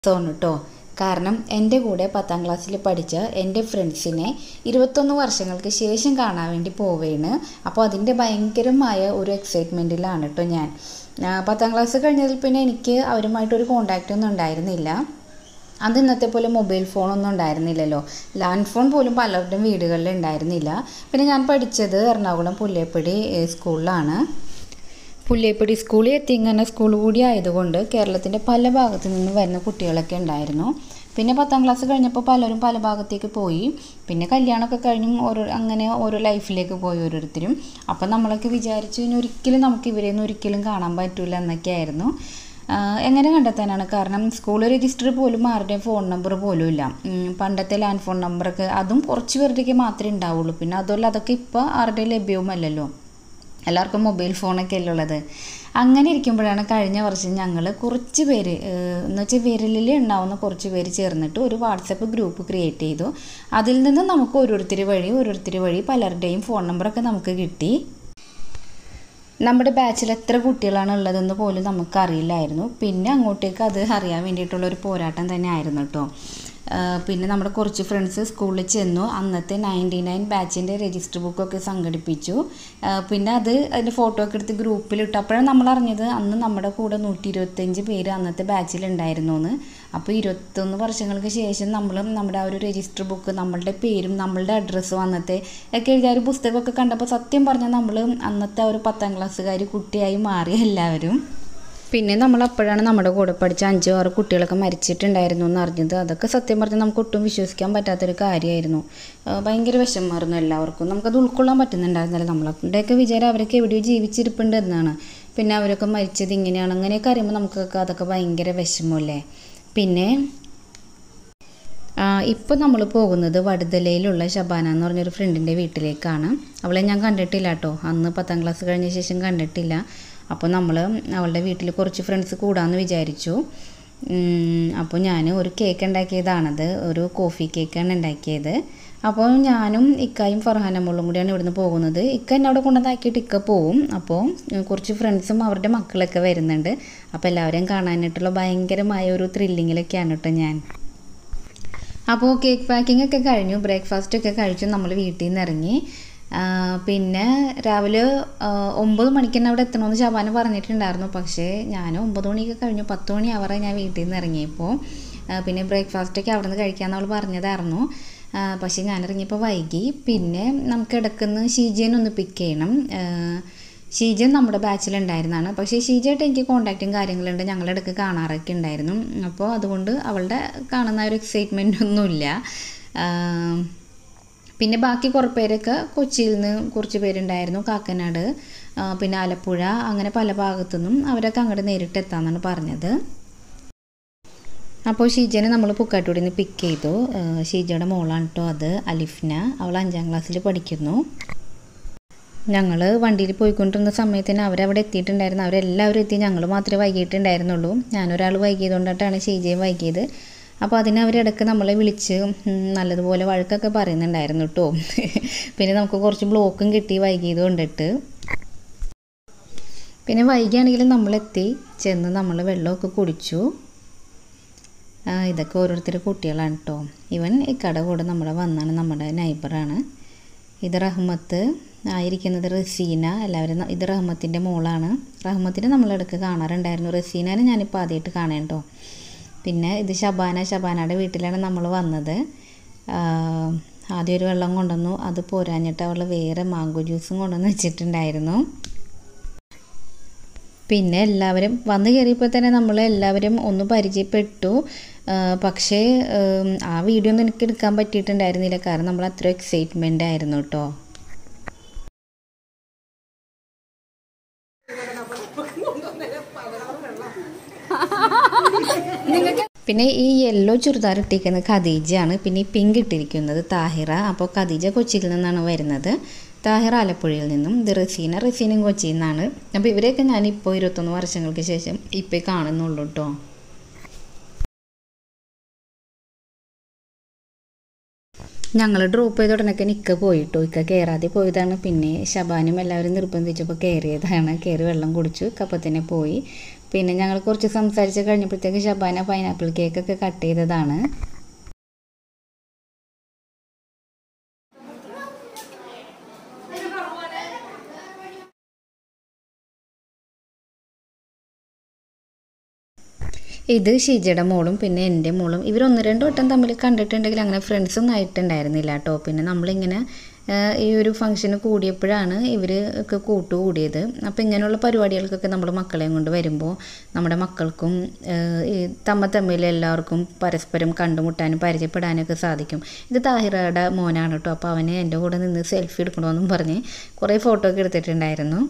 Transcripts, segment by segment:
zone കേട്ടോ കാരണം എൻ്റെ കൂടെ പത്താം ക്ലാസ്സിൽ പഠിച്ച എൻ്റെ ഫ്രണ്ട്സിനെ ഇരുപത്തൊന്ന് വർഷങ്ങൾക്ക് ശേഷം കാണാൻ വേണ്ടി പോവുകയാണ് അപ്പോൾ അതിൻ്റെ ഭയങ്കരമായ ഒരു എക്സൈറ്റ്മെൻറ്റിലാണ് കേട്ടോ ഞാൻ ആ, പത്താം ക്ലാസ് കഴിഞ്ഞതിൽ പിന്നെ എനിക്ക് അവരുമായിട്ടൊരു കോണ്ടാക്റ്റ് ഒന്നും ഉണ്ടായിരുന്നില്ല അത് ഇന്നത്തെ പോലെ മൊബൈൽ ഫോണൊന്നും ഉണ്ടായിരുന്നില്ലല്ലോ ലാൻഡ് ഫോൺ പോലും പലരുടെയും വീടുകളിൽ ഉണ്ടായിരുന്നില്ല പിന്നെ ഞാൻ പഠിച്ചത് എറണാകുളം പുല്ലേപ്പടി ഏഹ്, സ്കൂളിലാണ് പുല്ലേപ്പടി സ്കൂളിൽ എത്തിങ്ങനെ സ്കൂൾ കൂടി ആയതുകൊണ്ട് കേരളത്തിൻ്റെ പല ഭാഗത്തു നിന്ന് വരുന്ന കുട്ടികളൊക്കെ ഉണ്ടായിരുന്നു പിന്നെ പത്താം ക്ലാസ് കഴിഞ്ഞപ്പോൾ പലരും പല ഭാഗത്തേക്ക് പോയി പിന്നെ കല്യാണമൊക്കെ കഴിഞ്ഞും ഓരോ അങ്ങനെ ഓരോ ലൈഫിലേക്ക് പോയി ഓരോരുത്തരും അപ്പം നമ്മളൊക്കെ വിചാരിച്ചു ഇനി ഒരിക്കലും നമുക്ക് ഇവരെയൊന്നും ഒരിക്കലും കാണാൻ പറ്റില്ല എന്നൊക്കെ ആയിരുന്നു ആഹ് എങ്ങനെ കണ്ടെത്താനാണ് കാരണം സ്കൂൾ രജിസ്റ്റർ പോലും ആരുടെയും ഫോൺ നമ്പർ പോലും ഇല്ല ഉം, പണ്ടത്തെ ലാൻഡ് ഫോൺ നമ്പറൊക്കെ അതും കുറച്ച് പേരുടെയൊക്കെ മാത്രമേ ഉണ്ടാവുള്ളൂ പിന്നെ അതുമല്ല അതൊക്കെ ഇപ്പോൾ ആരുടെയും ലഭ്യവുമല്ലല്ലോ എല്ലാവർക്കും മൊബൈൽ ഫോണൊക്കെ അല്ലേ ഉള്ളത് അങ്ങനെ ഇരിക്കുമ്പോഴാണ് കഴിഞ്ഞ വർഷം ഞങ്ങൾ കുറച്ച് പേര് ഏഹ്, എന്ന് വെച്ചാൽ വിരലിൽ ഉണ്ടാവുന്ന കുറച്ച് പേര് ചേർന്നിട്ട് ഒരു വാട്സപ്പ് ഗ്രൂപ്പ് ക്രിയേറ്റ് ചെയ്തു അതിൽ നിന്ന് നമുക്ക് ഓരോരുത്തർ വഴി ഓരോരുത്തർ വഴി പലരുടെയും ഫോൺ നമ്പറൊക്കെ നമുക്ക് കിട്ടി നമ്മുടെ ബാച്ചിൽ എത്ര കുട്ടികളാണ് ഉള്ളതെന്ന് പോലും നമുക്ക് അറിയില്ലായിരുന്നു പിന്നെ അങ്ങോട്ടേക്ക് അത് അറിയാൻ വേണ്ടിയിട്ടുള്ള ഒരു പോരാട്ടം തന്നെ ആയിരുന്നു കേട്ടോ പിന്നെ നമ്മുടെ കുറച്ച് ഫ്രണ്ട്സ് സ്കൂളിൽ ചെന്നു അന്നത്തെ നയൻറ്റി നയൻ ബാച്ചിൻ്റെ രജിസ്റ്റർ ബുക്കൊക്കെ സംഘടിപ്പിച്ചു ആ, പിന്നെ അത് അതിൻ്റെ ഫോട്ടോ ഒക്കെ എടുത്ത് ഗ്രൂപ്പിലിട്ടു അപ്പോഴാണ് നമ്മൾ അറിഞ്ഞത് അന്ന് നമ്മുടെ കൂടെ നൂറ്റി ഇരുപത്തഞ്ച് പേര് അന്നത്തെ ബാച്ചിൽ ഉണ്ടായിരുന്നു എന്ന് അപ്പോൾ ഇരുപത്തൊന്ന് വർഷങ്ങൾക്ക് ശേഷം നമ്മൾ നമ്മുടെ ആ ഒരു രജിസ്റ്റർ ബുക്ക് നമ്മളുടെ പേരും നമ്മളുടെ അഡ്രസ്സും അന്നത്തെ ഒക്കെ എഴുതിയ ആ ഒരു പുസ്തകമൊക്കെ കണ്ടപ്പോൾ സത്യം പറഞ്ഞാൽ നമ്മൾ അന്നത്തെ ആ ഒരു പത്താം ക്ലാസ്സുകാർ കുട്ടിയായി മാറി എല്ലാവരും പിന്നെ നമ്മൾ അപ്പോഴാണ് നമ്മുടെ കൂടെ പഠിച്ച അഞ്ചോ ആറ് കുട്ടികളൊക്കെ മരിച്ചിട്ടുണ്ടായിരുന്നു എന്ന് അറിഞ്ഞത് അതൊക്കെ സത്യം പറഞ്ഞാൽ നമുക്ക് ഒട്ടും വിശ്വസിക്കാൻ പറ്റാത്തൊരു കാര്യമായിരുന്നു ആ, ഭയങ്കര വിഷമമായിരുന്നു എല്ലാവർക്കും നമുക്കത് ഉൾക്കൊള്ളാൻ പറ്റുന്നുണ്ടായിരുന്നില്ല നമ്മളൊക്കെ വിചാരം അവരൊക്കെ എവിടെയോ ജീവിച്ചിരിപ്പുണ്ട് എന്നാണ് പിന്നെ അവരൊക്കെ മരിച്ചത് ഇങ്ങനെയാണ് അങ്ങനെയൊക്കെ അറിയുമ്പോൾ നമുക്കൊക്കെ അതൊക്കെ ഭയങ്കര വിഷമമല്ലേ പിന്നെ ഇപ്പോൾ നമ്മൾ പോകുന്നത് വടുതലയിലുള്ള ശബാന എന്ന് പറഞ്ഞൊരു ഫ്രണ്ടിൻ്റെ വീട്ടിലേക്കാണ് അവളെ ഞാൻ കണ്ടിട്ടില്ല കേട്ടോ അന്ന് പത്താം ക്ലാസ് കഴിഞ്ഞ ശേഷം കണ്ടിട്ടില്ല അപ്പോൾ നമ്മൾ അവളുടെ വീട്ടിൽ കുറച്ച് ഫ്രണ്ട്സ് കൂടാമെന്ന് വിചാരിച്ചു ഉം, അപ്പോൾ ഞാൻ ഒരു കേക്ക് ഉണ്ടാക്കിയതാണത് ഒരു കോഫി കേക്കാണ് ഉണ്ടാക്കിയത് അപ്പോൾ ഞാനും ഇക്കായും ഫർഹാനമ്മളും കൂടിയാണ് ഇവിടുന്ന് പോകുന്നത് ഇക്ക എന്നെ അവിടെ കൊണ്ടുവന്നാക്കിയിട്ട് ഇക്ക പോവും അപ്പോൾ ഉം, കുറച്ച് ഫ്രണ്ട്സും അവരുടെ മക്കളൊക്കെ വരുന്നുണ്ട് അപ്പോൾ എല്ലാവരെയും കാണാനായിട്ടുള്ള ഭയങ്കരമായ ഒരു ത്രില്ലിങ്ങിലൊക്കെയാണ് കേട്ടോ ഞാൻ അപ്പോൾ കേക്ക് പാക്കിംഗ് ഒക്കെ കഴിഞ്ഞു ബ്രേക്ക്ഫാസ്റ്റ് ഒക്കെ കഴിച്ചു നമ്മൾ വീട്ടിൽ നിന്ന് ഇറങ്ങി ആ, പിന്നെ രാവിലെ ആ, ഒമ്പത് മണിക്ക് തന്നെ അവിടെ എത്തണമെന്ന് ശബാന പറഞ്ഞിട്ടുണ്ടായിരുന്നു പക്ഷേ ഞാൻ ഒമ്പത് മണിയൊക്കെ കഴിഞ്ഞു പത്ത് മണി ആവറെ ഞാൻ വീട്ടിൽ നിന്ന് ഇറങ്ങിയപ്പോൾ ആ, പിന്നെ ബ്രേക്ക്ഫാസ്റ്റൊക്കെ അവിടെ നിന്ന് കഴിക്കാമെന്ന് അവൾ പറഞ്ഞതായിരുന്നു ആ, പക്ഷേ ഞാൻ ഇറങ്ങിയപ്പോൾ വൈകി പിന്നെ നമുക്ക് ഇടക്കുന്ന് ഷീജേനെ ഒന്ന് പിക്ക് ചെയ്യണം ആ, ഷീജൻ നമ്മുടെ ബാച്ചിലുണ്ടായിരുന്നതാണ് പക്ഷേ ഷീജയായിട്ട് എനിക്ക് കോണ്ടാക്റ്റും കാര്യങ്ങളുണ്ട് ഞങ്ങളിടയ്ക്ക് കാണാറൊക്കെ ഉണ്ടായിരുന്നു അപ്പോൾ അതുകൊണ്ട് അവളുടെ കാണുന്ന ഒരു എക്സൈറ്റ്മെൻ്റ് ഒന്നുമില്ല ആം, പിന്നെ ബാക്കി കുറേ പേരൊക്കെ കൊച്ചിയിൽ നിന്ന് കുറച്ച് പേരുണ്ടായിരുന്നു കാക്കനാട് ആ, പിന്നെ ആലപ്പുഴ അങ്ങനെ പല ഭാഗത്തു നിന്നും അവരൊക്കെ അങ്ങോട്ട് നേരിട്ട് എത്താമെന്നാണ് പറഞ്ഞത് അപ്പോൾ ഷീജനെ നമ്മൾ പുക്കാട്ടൂടി നിന്ന് പിക്ക് ചെയ്തു ആ, ഷീജയുടെ മോളാണ് കേട്ടോ അത് അലിഫ്ന അവൾ അഞ്ചാം ക്ലാസ്സിൽ പഠിക്കുന്നു ഞങ്ങൾ വണ്ടിയിൽ പോയിക്കൊണ്ടിരുന്ന സമയത്തിന് അവരവിടെ എത്തിയിട്ടുണ്ടായിരുന്നു അവരെല്ലാവരും എത്തി ഞങ്ങൾ മാത്രമേ വൈകിട്ടുണ്ടായിരുന്നുള്ളൂ ഞാനൊരാൾ വൈകിയതുകൊണ്ടിട്ടാണ് ഷീജയും വൈകിയത് അപ്പോൾ അതിന് അവരിടയ്ക്ക് നമ്മളെ വിളിച്ച് ഉം, നല്ലതുപോലെ വഴക്കൊക്കെ പറയുന്നുണ്ടായിരുന്നു കേട്ടോ പിന്നെ നമുക്ക് കുറച്ച് ബ്ലോക്കും കിട്ടി വൈകിയത് കൊണ്ടിട്ട് പിന്നെ വൈകിയാണെങ്കിലും നമ്മളെത്തി ചെന്ന് നമ്മൾ വെള്ളമൊക്കെ കുടിച്ചു ആ, ഇതൊക്കെ ഓരോരുത്തർ കുട്ടികളാണ് കേട്ടോ ഇവൻ ഇക്കട കൂടെ നമ്മുടെ വന്നാണ് നമ്മുടെ നൈബറാണ് ഇത് റഹ്മത്ത് ആയിരിക്കുന്നത് റസീന എല്ലാവരും ന- ഇത് റഹ്മത്തിൻ്റെ മോളാണ് റഹ്മത്തിനെ നമ്മളിടയ്ക്ക് കാണാറുണ്ടായിരുന്നു റസീനനെ ഞാനിപ്പോൾ ആദ്യമായിട്ട് കാണാൻ കേട്ടോ പിന്നെ ഇത് ശബാന ശബാനയുടെ വീട്ടിലാണ് നമ്മൾ വന്നത് ആ, ആദ്യം ഒരു വെള്ളം കൊണ്ടുവന്നു അത് പോരാഞ്ഞിട്ട് അവൾ വേറെ മാങ്കോ ജ്യൂസും കൊണ്ടുവന്ന് വെച്ചിട്ടുണ്ടായിരുന്നു പിന്നെ എല്ലാവരും വന്നു കയറിയപ്പോൾ തന്നെ നമ്മൾ എല്ലാവരും ഒന്ന് പരിചയപ്പെട്ടു ആ, പക്ഷേ ഉം, ആ വീഡിയോ ഒന്നും എനിക്ക് എടുക്കാൻ പറ്റിയിട്ടുണ്ടായിരുന്നില്ല കാരണം നമ്മൾ അത്ര എക്സൈറ്റ്മെൻ്റ് ആയിരുന്നു കേട്ടോ പിന്നെ ഈ യെല്ലോ ചുരിദാർ ഇട്ടിരിക്കുന്നത് ഖദീജയാണ് പിന്നെ ഈ പിങ്ക് ഇട്ടിരിക്കുന്നത് താഹിറ അപ്പോൾ ഖദീജ കൊച്ചിയിൽ നിന്നാണ് വരുന്നത് താഹിറ ആലപ്പുഴയിൽ നിന്നും ഇത് റസീന റസീനയും കൊച്ചിയിൽ നിന്നാണ് അപ്പോൾ ഇവരെയൊക്കെ ഞാനിപ്പോൾ ഇരുപത്തൊന്ന് വർഷങ്ങൾക്ക് ശേഷം ഇപ്പോൾ കാണുന്നുള്ളൂ കേട്ടോ ഞങ്ങൾ ഡ്രോപ്പ് ചെയ്ത ഉടനൊക്കെ നിക്ക പോയിട്ടോ ഇക്ക കയറാതെ പോയതാണ് പിന്നെ ശബാനും എല്ലാവരും നിർബന്ധിച്ചപ്പോൾ കയറിയതാണ് കയറി വെള്ളം കുടിച്ചു കപ്പത്തന്നെ പോയി പിന്നെ ഞങ്ങൾ കുറച്ച് സംസാരിച്ച് കഴിഞ്ഞപ്പോഴത്തേക്ക് ഷബാന പൈനാപ്പിൾ കേക്കൊക്കെ കട്ട് ചെയ്തതാണ് ഇത് ഷീജയുടെ മോളും പിന്നെ എൻ്റെ മോളും ഇവർ ഒന്ന് രണ്ട് വട്ടം തമ്മിൽ കണ്ടിട്ടുണ്ടെങ്കിൽ അങ്ങനെ ഫ്രണ്ട്സൊന്നും ആയിട്ടുണ്ടായിരുന്നില്ല കേട്ടോ പിന്നെ നമ്മളിങ്ങനെ ആ, ഈ ഒരു ഫംഗ്ഷന് കൂടിയപ്പോഴാണ് ഇവർ ഒക്കെ കൂട്ടു കൂടിയത് അപ്പോൾ ഇങ്ങനെയുള്ള പരിപാടികൾക്കൊക്കെ നമ്മൾ മക്കളെയും കൊണ്ട് വരുമ്പോൾ നമ്മുടെ മക്കൾക്കും ആ, ഈ തമ്മ തമ്മിൽ എല്ലാവർക്കും പരസ്പരം കണ്ടുമുട്ടാനും പരിചയപ്പെടാനൊക്കെ സാധിക്കും ഇത് താഹിറയുടെ മോനാണ് കേട്ടോ അപ്പോൾ അവന് എൻ്റെ കൂടെ നിന്ന് സെൽഫി എടുക്കണമെന്നും പറഞ്ഞ് കുറേ ഫോട്ടോ ഒക്കെ എടുത്തിട്ടുണ്ടായിരുന്നു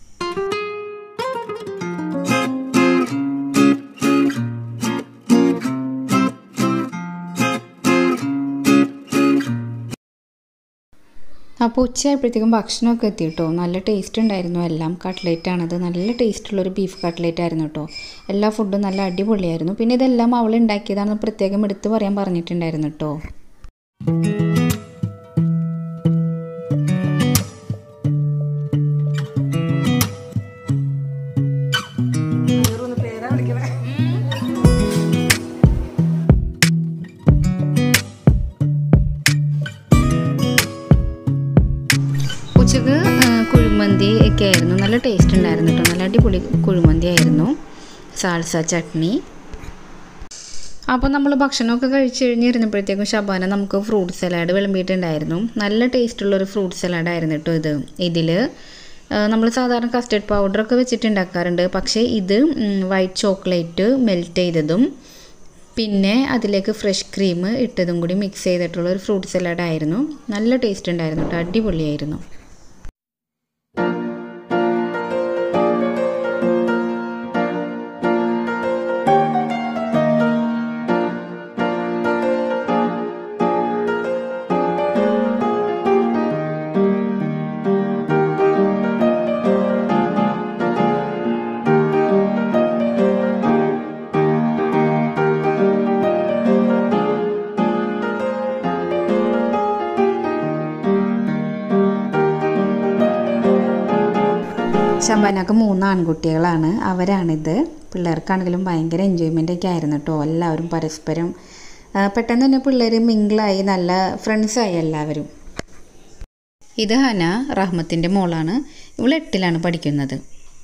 അപ്പോൾ ഉച്ചയായപ്പോഴത്തേക്കും ഭക്ഷണമൊക്കെ എത്തി കേട്ടോ നല്ല ടേസ്റ്റ് ഉണ്ടായിരുന്നു എല്ലാം കട്ട്ലേറ്റ് ആണത് നല്ല ടേസ്റ്റുള്ളൊരു ബീഫ് കട്ട്ലേറ്റ് ആയിരുന്നു കേട്ടോ എല്ലാ ഫുഡും നല്ല അടിപൊളിയായിരുന്നു പിന്നെ ഇതെല്ലാം അവൾ ഉണ്ടാക്കിയതാണെന്ന് പ്രത്യേകം എടുത്ത് പറയാൻ പറഞ്ഞിട്ടുണ്ടായിരുന്നു കേട്ടോ ഉച്ചക്ക് ആ, കുഴിമന്തി ഒക്കെ ആയിരുന്നു നല്ല ടേസ്റ്റ് ഉണ്ടായിരുന്നു കേട്ടോ നല്ല അടിപൊളി കുഴിമന്തി ആയിരുന്നു സാൽസ ചട്നി അപ്പോൾ നമ്മൾ ഭക്ഷണമൊക്കെ കഴിച്ച് കഴിഞ്ഞിരുന്നപ്പോഴത്തേക്കും ഷബാന നമുക്ക് ഫ്രൂട്ട് സലാഡ് വിളമ്പിയിട്ടുണ്ടായിരുന്നു നല്ല ടേസ്റ്റുള്ളൊരു ഫ്രൂട്ട് സലാഡ് ആയിരുന്നു കേട്ടോ ഇത് ഇതിൽ നമ്മൾ സാധാരണ കസ്റ്റർഡ് പൗഡറൊക്കെ വെച്ചിട്ട് ഉണ്ടാക്കാറുണ്ട് പക്ഷേ ഇത് വൈറ്റ് ചോക്ലേറ്റ് മെൽറ്റ് ചെയ്തതും പിന്നെ അതിലേക്ക് ഫ്രഷ് ക്രീം ഇട്ടതും കൂടി മിക്സ് ചെയ്തിട്ടുള്ള ഒരു ഫ്രൂട്ട് സലാഡ് ആയിരുന്നു നല്ല ടേസ്റ്റ് ഉണ്ടായിരുന്നു കേട്ടോ അടിപൊളിയായിരുന്നു ശബാനക്ക് മൂന്ന് ആൺകുട്ടികളാണ് അവരാണിത് പിള്ളേർക്കാണെങ്കിലും ഭയങ്കര എൻജോയ്മെൻ്റ് ഒക്കെ ആയിരുന്നു കേട്ടോ എല്ലാവരും പരസ്പരം ആ, പെട്ടെന്ന് തന്നെ പിള്ളേർ മിങ്കിളായി നല്ല ഫ്രണ്ട്സായി എല്ലാവരും ഇത് ഹന റഹ്മത്തിൻ്റെ മോളാണ് ഇവൾ എട്ടിലാണ് പഠിക്കുന്നത്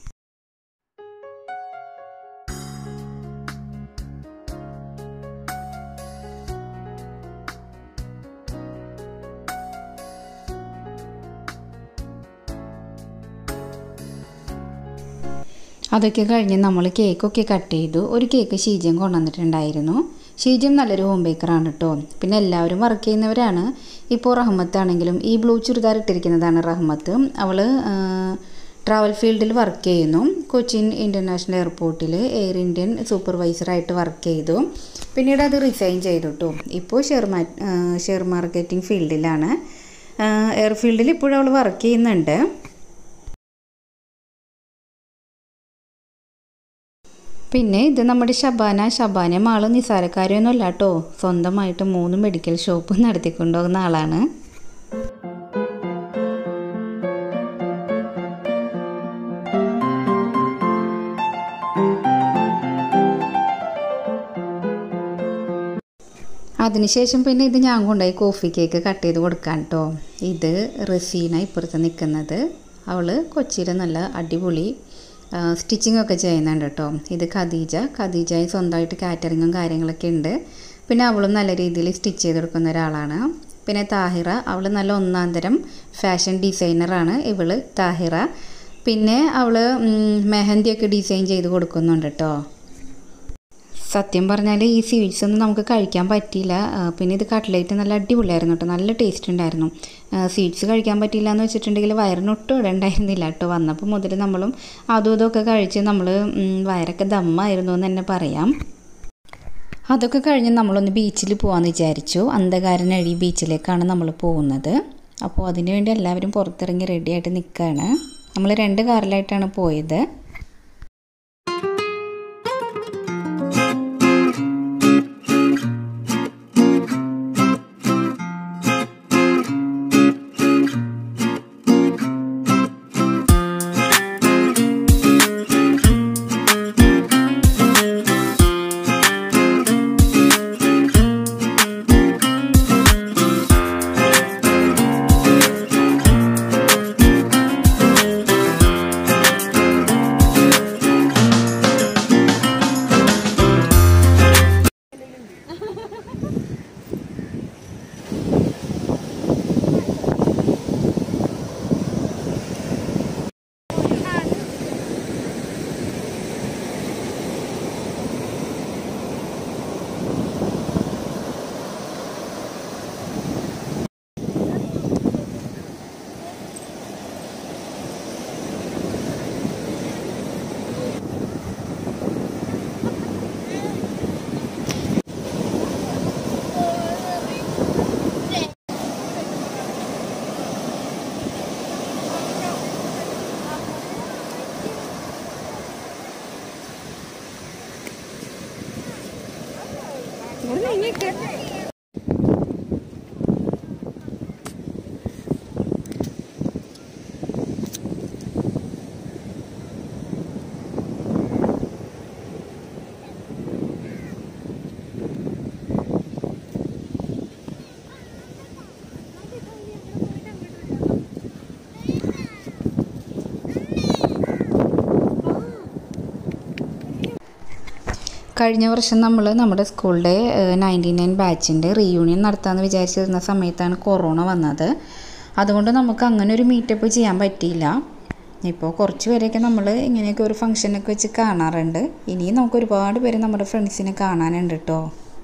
അതൊക്കെ കഴിഞ്ഞ് നമ്മൾ കേക്കൊക്കെ കട്ട് ചെയ്തു ഒരു കേക്ക് ഷീജയും കൊണ്ടുവന്നിട്ടുണ്ടായിരുന്നു ഷീജയും നല്ലൊരു ഹോം ബേക്കറാണ് കേട്ടോ പിന്നെ എല്ലാവരും വർക്ക് ചെയ്യുന്നവരാണ് ഇപ്പോൾ റഹ്മത്ത് ആണെങ്കിലും ഈ ബ്ലൂ ചുരിദാർ ഇട്ടിരിക്കുന്നതാണ് റഹ്മത്ത് അവൾ ട്രാവൽ ഫീൽഡിൽ വർക്ക് ചെയ്യുന്നു കൊച്ചിൻ ഇൻ്റർനാഷണൽ എയർപോർട്ടിൽ എയർ ഇന്ത്യൻ സൂപ്പർവൈസറായിട്ട് വർക്ക് ചെയ്തു പിന്നീട് അത് റിസൈൻ ചെയ്തു കേട്ടോ ഇപ്പോൾ ഷെയർ മാ ഷെയർ മാർക്കറ്റിംഗ് ഫീൽഡിലാണ് എയർ ഫീൽഡിൽ ഇപ്പോഴും അവൾ വർക്ക് ചെയ്യുന്നുണ്ട് പിന്നെ ഇത് നമ്മുടെ ഷബാന ഷബാന മാള് നിസാരക്കാരൊന്നുമല്ല കേട്ടോ സ്വന്തമായിട്ട് മൂന്ന് മെഡിക്കൽ ഷോപ്പ് നടത്തിക്കൊണ്ടുപോകുന്ന ആളാണ് അതിനുശേഷം പിന്നെ ഇത് ഞാൻ കൊണ്ടുപോയി കോഫി കേക്ക് കട്ട് ചെയ്ത് കൊടുക്കാൻ കേട്ടോ ഇത് റസീന ഇപ്പുറത്ത് നിൽക്കുന്നത് അവൾ കൊച്ചിയിൽ നല്ല അടിപൊളി സ്റ്റിച്ചിങ് ഒക്കെ ചെയ്യുന്നുണ്ട് കേട്ടോ ഇത് ഖദീജ ഖദീജ സ്വന്തമായിട്ട് കാറ്ററിങ്ങും കാര്യങ്ങളൊക്കെ ഉണ്ട് പിന്നെ അവളും നല്ല രീതിയിൽ സ്റ്റിച്ച് ചെയ്ത് കൊടുക്കുന്ന ഒരാളാണ് പിന്നെ താഹിറ അവൾ നല്ല ഒന്നാം തരം ഫാഷൻ ഡിസൈനറാണ് ഇവള് താഹിറ പിന്നെ അവൾ മെഹന്തിയൊക്കെ ഡിസൈൻ ചെയ്ത് കൊടുക്കുന്നുണ്ട് കേട്ടോ സത്യം പറഞ്ഞാൽ ഈ സ്വീറ്റ്സ് ഒന്നും നമുക്ക് കഴിക്കാൻ പറ്റിയില്ല ആ, പിന്നെ ഇത് കട്ട്ലേറ്റ് നല്ല അടിപൊളിയായിരുന്നു കേട്ടോ നല്ല ടേസ്റ്റ് ഉണ്ടായിരുന്നു സ്വീറ്റ്സ് കഴിക്കാൻ പറ്റിയില്ല എന്ന് വെച്ചിട്ടുണ്ടെങ്കിൽ വയറിനൊട്ടും ഇടണ്ടായിരുന്നില്ല കേട്ടോ വന്നപ്പോൾ മുതൽ നമ്മളും അതും ഇതൊക്കെ കഴിച്ച് നമ്മൾ വയറൊക്കെ ദമ്മായിരുന്നു എന്ന് തന്നെ പറയാം അതൊക്കെ കഴിഞ്ഞ് നമ്മളൊന്ന് ബീച്ചിൽ പോകാമെന്ന് വിചാരിച്ചു അന്ധകാരനഴി ബീച്ചിലേക്കാണ് നമ്മൾ പോകുന്നത് അപ്പോൾ അതിനു വേണ്ടി എല്ലാവരും പുറത്തിറങ്ങി റെഡിയായിട്ട് നിൽക്കുകയാണ് നമ്മൾ രണ്ട് കാറിലായിട്ടാണ് പോയത് കഴിഞ്ഞ വർഷം നമ്മൾ നമ്മുടെ സ്കൂളിൻ്റെ നയൻറ്റി നയൻ ബാച്ചിൻ്റെ റീയൂണിയൻ നടത്താമെന്ന് വിചാരിച്ചിരുന്ന സമയത്താണ് കൊറോണ വന്നത് അതുകൊണ്ട് നമുക്ക് അങ്ങനെ ഒരു മീറ്റപ്പ് ചെയ്യാൻ പറ്റിയില്ല ഇപ്പോൾ കുറച്ച് പേരെയൊക്കെ നമ്മൾ ഇങ്ങനെയൊക്കെ ഒരു ഫംഗ്ഷനൊക്കെ വെച്ച് കാണാറുണ്ട് ഇനിയും നമുക്ക് ഒരുപാട് പേര് നമ്മുടെ ഫ്രണ്ട്സിനെ കാണാനുണ്ട് കേട്ടോ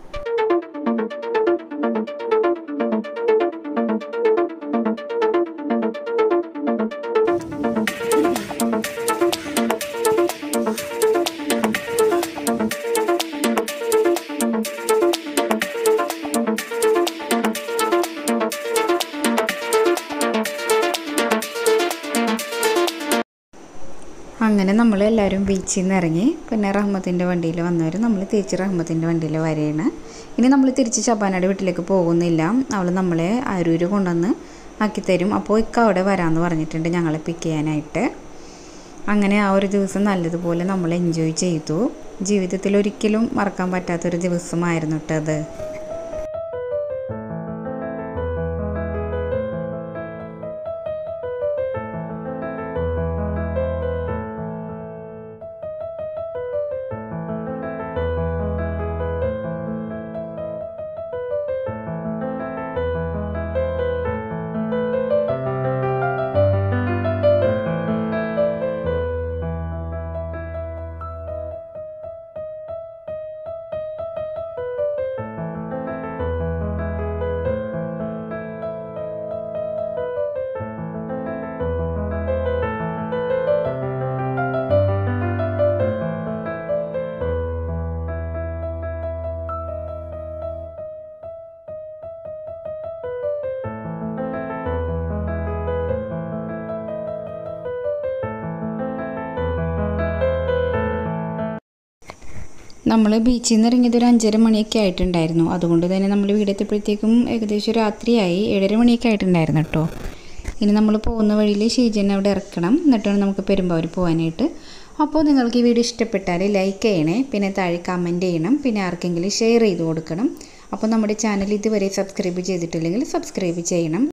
അങ്ങനെ നമ്മൾ എല്ലാവരും ബീച്ചിൽ നിന്ന് ഇറങ്ങി പിന്നെ റഹ്മത്തിൻ്റെ വണ്ടിയിൽ വന്നവർ നമ്മൾ തിരിച്ച് റഹ്മത്തിൻ്റെ വണ്ടിയിൽ വരെയാണ് ഇനി നമ്മൾ തിരിച്ച് ശബാനയുടെ വീട്ടിലേക്ക് പോകുന്നില്ല അവൾ നമ്മളെ അരൂര് കൊണ്ടുവന്ന് ആക്കിത്തരും അപ്പോൾ ഇക്ക അവിടെ വരാമെന്ന് പറഞ്ഞിട്ടുണ്ട് ഞങ്ങളെ പിക്ക് ചെയ്യാനായിട്ട് അങ്ങനെ ആ ഒരു ദിവസം നല്ലതുപോലെ നമ്മൾ എൻജോയ് ചെയ്തു ജീവിതത്തിൽ ഒരിക്കലും മറക്കാൻ പറ്റാത്തൊരു ദിവസമായിരുന്നു കേട്ടോ അത് നമ്മൾ ബീച്ചിൽ നിന്ന് ഇറങ്ങിയത് ഒരു അഞ്ചര മണിയൊക്കെ ആയിട്ടുണ്ടായിരുന്നു അതുകൊണ്ട് തന്നെ നമ്മൾ വീടെത്തിയപ്പോഴത്തേക്കും ഏകദേശം രാത്രിയായി ഏഴര മണിയൊക്കെ ആയിട്ടുണ്ടായിരുന്നു കേട്ടോ ഇനി നമ്മൾ പോകുന്ന വഴിയിൽ ഷീജനെ അവിടെ ഇറക്കണം എന്നിട്ടാണ് നമുക്ക് പെരുമ്പാവൂർ പോകാനായിട്ട് അപ്പോൾ നിങ്ങൾക്ക് ഈ വീഡിയോ ഇഷ്ടപ്പെട്ടാൽ ലൈക്ക് ചെയ്യണേ പിന്നെ താഴെ കമൻറ്റ് ചെയ്യണം പിന്നെ ആർക്കെങ്കിലും ഷെയർ ചെയ്ത് കൊടുക്കണം അപ്പോൾ നമ്മുടെ ചാനൽ ഇതുവരെ സബ്സ്ക്രൈബ് ചെയ്തിട്ടില്ലെങ്കിൽ സബ്സ്ക്രൈബ് ചെയ്യണം